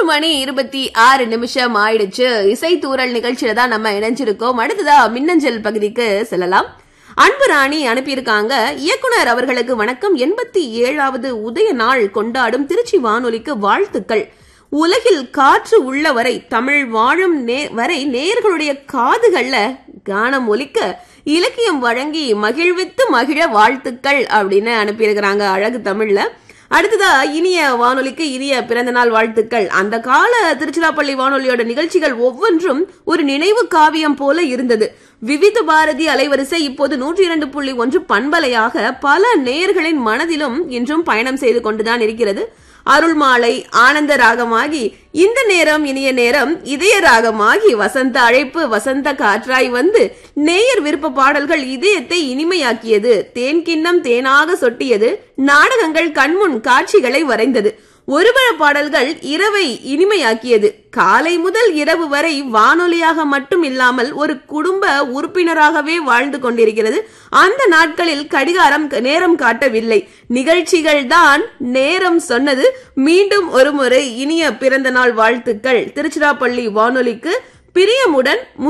மூன்று மணி இருபத்தி ஆறு நிமிஷம் ஆயிடுச்சு இசை தூரல் நிகழ்ச்சியில தான் நம்ம இணைஞ்சிருக்கோம் அடுத்ததா மின்னஞ்சல் பகுதிக்கு செல்லலாம் அன்பு ராணி அனுப்பியிருக்காங்க இயக்குனர் அவர்களுக்கு வணக்கம் எண்பத்தி ஏழாவது உதய நாள் கொண்டாடும் திருச்சி வானொலிக்கு வாழ்த்துக்கள் உலகில் காற்று உள்ள வரை தமிழ் வாழும் நே- வரை நேயர்களுடைய காதுகள்ல கானம் ஒலிக்க இலக்கியம் வழங்கி மகிழ்வித்து மகிழ வாழ்த்துக்கள் அப்படின்னு அனுப்பியிருக்கிறாங்க அழகு தமிழ்ல அடுத்ததா இனிய வானொலிக்கு இனிய பிறந்தநாள் வாழ்த்துக்கள் அந்த கால திருச்சிராப்பள்ளி வானொலியோட நிகழ்ச்சிகள் ஒவ்வொன்றும் ஒரு நினைவு காவியம் போல இருந்தது விவித பாரதி அலைவரிசை இப்போது நூற்றி இரண்டு புள்ளி ஒன்று பண்பலையாக பல நேயர்களின் மனதிலும் இன்றும் பயணம் செய்து கொண்டுதான் இருக்கிறது அருள்மாலை ஆனந்த ராகமாகி இந்த நேரம் இனிய நேரம் இதய ராகமாகி வசந்த அழைப்பு வசந்த காற்றாய் வந்து நேயர் விருப்ப பாடல்கள் இதயத்தை இனிமையாக்கியது தேன் கிண்ணம் தேனாக சொட்டியது நாடகங்கள் கண்முன் காட்சிகளை வரைந்தது ஒருபல பாடல்கள் இரவை இனிமையாக்கியது காலை முதல் இரவு வரை வானொலியாக மட்டும் இல்லாமல் ஒரு குடும்ப உறுப்பினராகவே வாழ்ந்து கொண்டிருக்கிறது அந்த நாட்களில் கடிகாரம் நேரம் காட்டவில்லை நிகழ்ச்சிகள் தான் நேரம் சொன்னது மீண்டும் ஒருமுறை இனிய பிறந்த நாள் வாழ்த்துக்கள் திருச்சிராப்பள்ளி வானொலிக்கு பிரியமுடன்